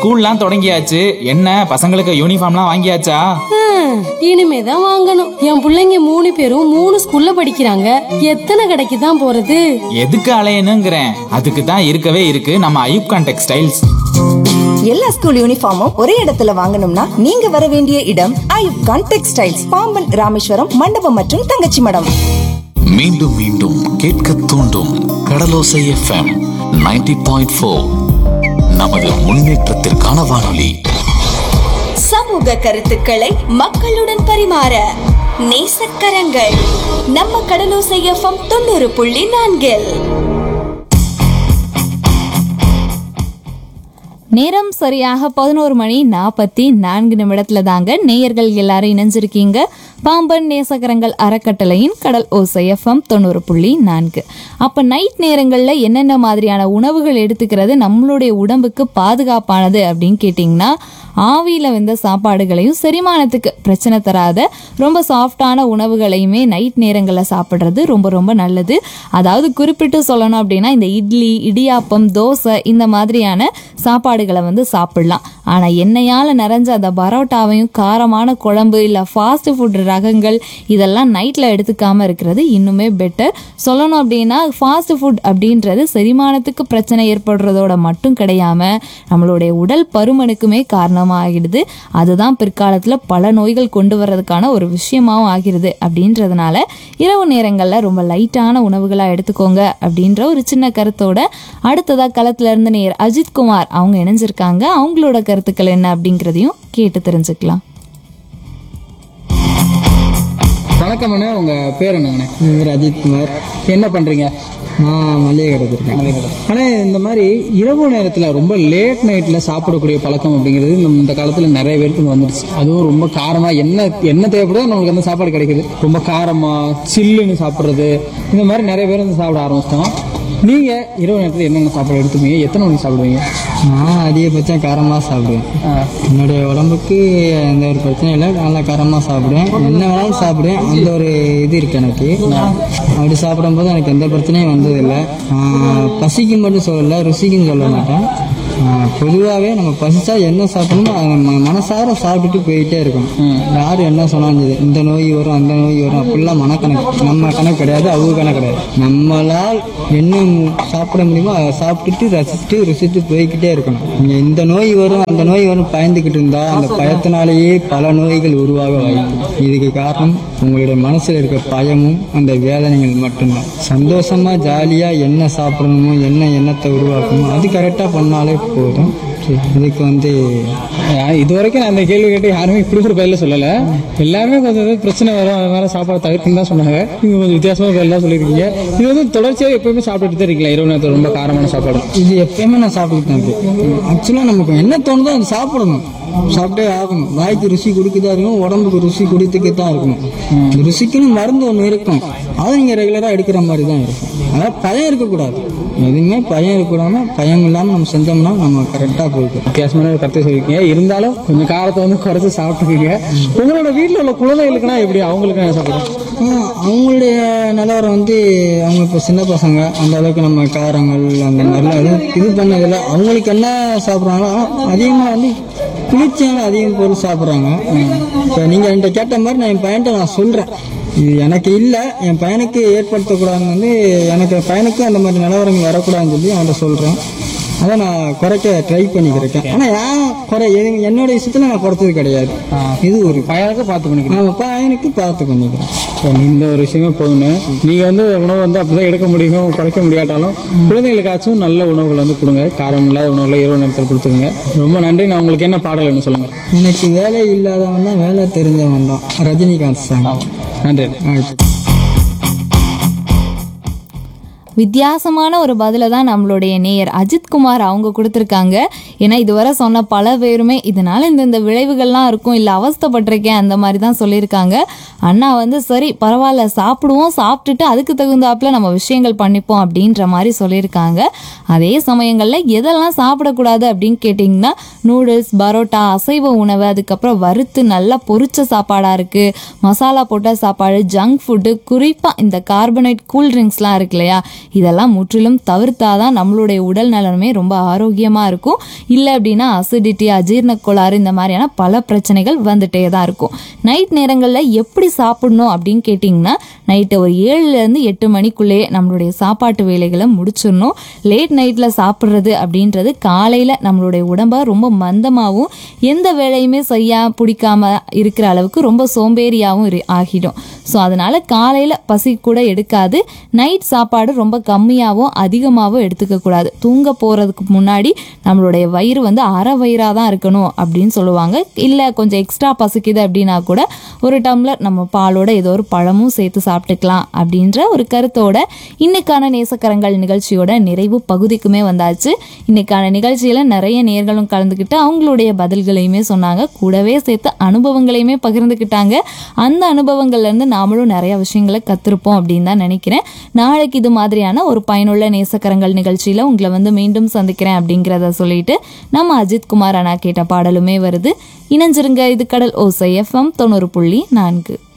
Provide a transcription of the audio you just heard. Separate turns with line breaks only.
ஸ்கூல்லாம் தொடங்கியாச்சு என்ன பசங்களுக்கு யூனிஃபார்ம்லாம் வாங்கியாச்சா
ஹம், இனிமேதான் வாங்கணும் என் பிள்ளைங்க மூணு பேரும் மூணு ஸ்கூல்ல படிக்கிறாங்க எத்தனை கடைக்கு தான் போறது
எதுக்கு அலையணுங்கிறேன் அதுக்கு தான் இருக்கவே இருக்கு நம்ம ஐயூப்கான் டெக்ஸ்டைல்ஸ்
எல்லா ஸ்கூல் யூனிஃபார்மும் ஒரே இடத்துல வாங்கணும்னா நீங்க வர வேண்டிய இடம் ஐயூப் கான் டெக்ஸ்டைல்ஸ் பாம்பன் ராமேஸ்வரம் மண்டபம் மற்றும் தங்கச்சி மடம்
மீண்டும் மீண்டும் கேட்க தூண்டும் கடலோசை எஃப்எம் 90.4 பாயிண்ட் ஃபோர் நமது முன்னேற்றத்திற்கான வானொலி
சமூக கருத்துக்களை மக்களுடன் பரிமாற நேசக்கரங்கள் நம்ம கடலோசை எஃப்எம் தொண்ணூறு புள்ளி நான்கில்
நேரம் சரியாக பதினோரு மணி நாற்பத்தி நான்கு நிமிடத்துல தாங்க நேயர்கள் எல்லாரும் இணைஞ்சிருக்கீங்க பாம்பன் நேசகரங்கள் அறக்கட்டளையின் கடல் ஓசை எஃப்எம் தொண்ணூறு புள்ளி நான்கு அப்போ நைட் நேரங்களில் என்னென்ன மாதிரியான உணவுகள் எடுத்துக்கிறது நம்மளுடைய உடம்புக்கு பாதுகாப்பானது அப்படின்னு கேட்டிங்கன்னா ஆவியில் வெந்த சாப்பாடுகளையும் செரிமானத்துக்கு பிரச்சனை தராத ரொம்ப சாஃப்டான உணவுகளையுமே நைட் நேரங்களில் சாப்பிட்றது ரொம்ப ரொம்ப நல்லது அதாவது குறிப்பிட்டு சொல்லணும் அப்படின்னா இந்த இட்லி இடியாப்பம் தோசை இந்த மாதிரியான சாப்பாடுகளை வந்து சாப்பிடலாம் ஆனால் எண்ணெயால் நிறைஞ்ச அந்த பரோட்டாவையும் காரமான குழம்பு இல்லை ஃபாஸ்ட் ஃபுட் ரகங்கள் இதெல்லாம் நைட்டில் எடுத்துக்காம இருக்கிறது இன்னுமே பெட்டர் சொல்லணும் அப்படின்னா ஃபாஸ்ட் ஃபுட் அப்படின்றது செரிமானத்துக்கு பிரச்சனை ஏற்படுறதோட மட்டும் கிடையாம நம்மளுடைய உடல் பருமனுக்குமே காரணமாகிடுது அதுதான் பிற்காலத்தில் பல நோய்கள் கொண்டு வர்றதுக்கான ஒரு விஷயமாவும் ஆகிறது அப்படின்றதுனால இரவு நேரங்களில் ரொம்ப லைட்டான உணவுகளாக எடுத்துக்கோங்க அப்படின்ற ஒரு சின்ன கருத்தோட அடுத்ததாக களத்துல இருந்து நேர் அஜித் குமார் அவங்க இணைஞ்சிருக்காங்க அவங்களோட கருத்துக்கள் என்ன அப்படிங்கிறதையும் கேட்டு தெரிஞ்சுக்கலாம்
வணக்கம் அண்ணா உங்க பேர் என்னங்கண்ணே
பேர் அஜித் குமார்
என்ன பண்றீங்க
நான் மளிகை கடை வச்சிருக்கேன்
ஆனா இந்த மாதிரி இரவு நேரத்துல ரொம்ப லேட் நைட்ல சாப்பிடக்கூடிய பழக்கம் அப்படிங்கிறது நம்ம இந்த காலத்துல நிறைய பேருக்கு வந்துடுச்சு அதுவும் ரொம்ப காரமா என்ன என்ன தேவைப்படுதோ நம்மளுக்கு அந்த சாப்பாடு கிடைக்குது ரொம்ப காரமா சில்லுன்னு சாப்பிடுறது இந்த மாதிரி நிறைய பேர் வந்து சாப்பிட ஆரம்பிச்சிட்டோம் நீங்க இரவு நேரத்துல என்னென்ன சாப்பாடு எடுத்துப்பீங்க எத்தனை மணிக்கு சாப்பிடுவீங்க
நான் அதிகபட்சம் காரமாக சாப்பிடுவேன் என்னுடைய உடம்புக்கு எந்த ஒரு பிரச்சனையும் இல்லை நல்லா காரமாக சாப்பிடுவேன் என்ன வேணாலும் சாப்பிடுவேன் அந்த ஒரு இது இருக்கு எனக்கு அப்படி சாப்பிடும்போது எனக்கு எந்த பிரச்சனையும் வந்ததில்லை ஆஹ் பசிக்கு மட்டும் சொல்லலை ருசிக்கும் சொல்ல மாட்டேன் பொதுவாகவே நம்ம பசிச்சா என்ன சாப்பிடணுமோ அதை ம- மனசார சாப்பிட்டுட்டு போயிட்டே இருக்கணும் யார் என்ன சொன்னாலும் சரி இந்த நோய் வரும் அந்த நோய் வரும் அப்படிலாம் மனக்கணக்கு நம்ம கணக்கு கிடையாது அவங்க கணக்கு கிடையாது நம்மளால் என்ன மு- சாப்பிட முடியுமோ அதை சாப்பிட்டுட்டு ரசிச்சுட்டு ருசித்து போய்க்கிட்டே இருக்கணும் நீங்க இந்த நோய் வரும் அந்த நோய் வரும் பயந்துக்கிட்டு இருந்தா அந்த பயத்தினாலேயே பல நோய்கள் உருவாக வாய்ப்பு இதுக்கு காரணம் உங்களுடைய மனசுல இருக்க பயமும் அந்த வேதனைகள் மட்டும்தான் சந்தோஷமா ஜாலியா என்ன சாப்பிடணுமோ என்ன எண்ணத்தை உருவாக்கணுமோ அது கரெக்டா பண்ணாலே போதும் சரி, இதுக்கு வந்து
ஆஹ் இது வரைக்கும் நான் அந்த கேள்வி கேட்டு யாருமே இப்படி ஒரு பதில சொல்லல எல்லாமே கொஞ்சம் ஏதாவது பிரச்சனை வரும் அதனால சாப்பாடு தவிர்த்துன்னு தான் சொன்னாங்க நீங்க கொஞ்சம் வித்தியாசமா பதிலாக சொல்லியிருக்கீங்க இது வந்து தொடர்ச்சியாக எப்பயுமே சாப்பிட்டுட்டு தான் இருக்கீங்களா இரவு நேரத்தில் ரொம்ப காரமான சாப்பாடு
இது எப்பயுமே நான் சாப்பிட்டுட்டு தான் இருக்கேன் ஆக்சுவலாக நமக்கு என்ன தோணுதோ அதை சாப்பிடணும் சாப்பிட்டே ஆகணும் வாய்க்கு ருசி கொடுக்குதா இருக்கும் உடம்புக்கு ருசி கொடுத்துக்கு தான் இருக்கணும் ருசிக்குன்னு மருந்து ஒன்று இருக்கும் அதை நீங்கள் ரெகுலராக எடுக்கிற மாதிரி தான் இருக்கும் அதாவது பயம் இருக்கக்கூடாது எதுவுமே பயம் இருக்கக்கூடாம பயம் இல்லாமல் நம்ம செஞ்சோம்னா நம்ம கரெக்டாக போய்க்கிறோம்
வித்தியாசமான ஒரு கருத்தை சொல்லியிருக்கீங்க இருந்தாலும் கொஞ்சம் காரத்தை வந்து குறைச்சு சாப்பிட்டுருக்கீங்க உங்களோட வீட்டில் உள்ள குழந்தைகளுக்குனா எப்படி அவங்களுக்கு என்ன சாப்பிடுறோம்
ஆஹ் அவங்களுடைய நிலவரம் வந்து அவங்க இப்போ சின்ன பசங்க அந்த அளவுக்கு நம்ம காரங்கள் அந்த மாதிரிலாம் எதுவும் இது பண்ணதில்லை அவங்களுக்கு என்ன சாப்பிட்றாங்களோ அதிகமாக வந்து குளிர்ச்சியான அதிகம் பொருள் சாப்பிட்றாங்க இப்போ நீங்கள் என்கிட்ட கேட்ட மாதிரி நான் என் பையன்கிட்ட நான் சொல்கிறேன் இது எனக்கு இல்லை என் பையனுக்கு ஏற்படுத்தக்கூடாதுன்னு வந்து எனக்கு பையனுக்கு அந்த மாதிரி நிலவரங்கள் வரக்கூடாதுன்னு சொல்லி அவன்கிட்ட சொல்கிறேன் அதை நான் குறைக்க ட்ரை பண்ணிக்கிறேன் ஆனால் ஏன் குறை எது- என்னோட விஷயத்தில் நான் குறைச்சது கிடையாது இது ஒரு
பையனுக்கு பார்த்து பண்ணிக்கிறேன்
நம்ம பையனுக்கு பார்த்து பண்ணிக்கிறேன்
இப்போ இந்த ஒரு விஷயமே போதுன்னு நீங்க வந்து உணவு வந்து அப்படிதான் எடுக்க முடியும் குறைக்க முடியாட்டாலும் குழந்தைகளுக்காச்சும் நல்ல உணவுகள் வந்து கொடுங்க காரம் இல்லாத உணவுகளை இரவு நேரத்தில் கொடுத்துருங்க ரொம்ப நன்றி நான் உங்களுக்கு என்ன பாடல் வேணும் சொல்லுங்க
எனக்கு வேலை இல்லாதவன் தான் வேலை தெரிஞ்சவன் தான் ரஜினிகாந்த் சாங்
நன்றி
ஆயிடுச்சு
வித்தியாசமான ஒரு பதிலை தான் நம்மளுடைய நேயர் அஜித் குமார் அவங்க கொடுத்துருக்காங்க ஏன்னா இதுவரை சொன்ன பல பேருமே இதனால இந்த இந்த விளைவுகள்லாம் இருக்கும் இல்லை அவஸ்தைப்பட்டிருக்கேன் அந்த மாதிரி தான் சொல்லியிருக்காங்க அண்ணா வந்து சரி பரவாயில்ல சாப்பிடுவோம் சாப்பிட்டுட்டு அதுக்கு தகுந்தாப்புல நம்ம விஷயங்கள் பண்ணிப்போம் அப்படின்ற மாதிரி சொல்லியிருக்காங்க அதே சமயங்களில் எதெல்லாம் சாப்பிடக்கூடாது அப்படின்னு கேட்டிங்கன்னா நூடுல்ஸ் பரோட்டா அசைவ உணவு அதுக்கப்புறம் வறுத்து நல்லா பொரிச்ச சாப்பாடாக இருக்குது மசாலா போட்ட சாப்பாடு ஜங்க் ஃபுட்டு குறிப்பாக இந்த கார்பனேட் கூல் ட்ரிங்க்ஸ்லாம் இருக்கு இல்லையா இதெல்லாம் முற்றிலும் தவிர்த்தாதான் நம்மளுடைய உடல் நலனுமே ரொம்ப ஆரோக்கியமாக இருக்கும் இல்லை அப்படின்னா அசிடிட்டி அஜீரண கோளாறு இந்த மாதிரியான பல பிரச்சனைகள் வந்துட்டே தான் இருக்கும் நைட் நேரங்களில் எப்படி சாப்பிடணும் அப்படின்னு கேட்டிங்கன்னா நைட்டு ஒரு ஏழுலேருந்து எட்டு மணிக்குள்ளேயே நம்மளுடைய சாப்பாட்டு வேலைகளை முடிச்சிடணும் லேட் நைட்டில் சாப்பிட்றது அப்படின்றது காலையில் நம்மளுடைய உடம்பை ரொம்ப மந்தமாகவும் எந்த வேலையுமே செய்யா பிடிக்காம இருக்கிற அளவுக்கு ரொம்ப சோம்பேறியாகவும் இரு ஆகிடும் ஸோ அதனால் காலையில் பசி கூட எடுக்காது நைட் சாப்பாடு ரொம்ப கம்மியாகவும் அதிகமாகவும் எடுத்துக்கக்கூடாது தூங்க போகிறதுக்கு முன்னாடி நம்மளுடைய வயிறு வந்து அரை வயிறாக தான் இருக்கணும் அப்படின்னு சொல்லுவாங்க இல்லை கொஞ்சம் எக்ஸ்ட்ரா பசிக்குது அப்படின்னா கூட ஒரு டம்ளர் நம்ம பாலோட ஏதோ ஒரு பழமும் சேர்த்து சாப்பிட்டுக்கலாம் அப்படின்ற ஒரு கருத்தோட இன்னைக்கான நேசக்கரங்கள் நிகழ்ச்சியோட நிறைவு பகுதிக்குமே வந்தாச்சு இன்னைக்கான நிகழ்ச்சியில் நிறைய நேர்களும் கலந்துக்கிட்டு அவங்களுடைய பதில்களையுமே சொன்னாங்க கூடவே சேர்த்து அனுபவங்களையுமே பகிர்ந்துக்கிட்டாங்க அந்த அனுபவங்கள்லேருந்து நாமளும் நிறைய விஷயங்களை கற்றுருப்போம் அப்படின்னு தான் நினைக்கிறேன் நாளைக்கு இது மாதிரியான ஒரு பயனுள்ள நேசக்கரங்கள் நிகழ்ச்சியில் உங்களை வந்து மீண்டும் சந்திக்கிறேன் அப்படிங்கிறத சொல்லிட்டு நம்ம அஜித் குமார் அண்ணா கேட்ட பாடலுமே வருது இணைஞ்சிருங்க இது கடல் ஓசை எஃப்எம் தொண்ணூறு புள்ளி நான்கு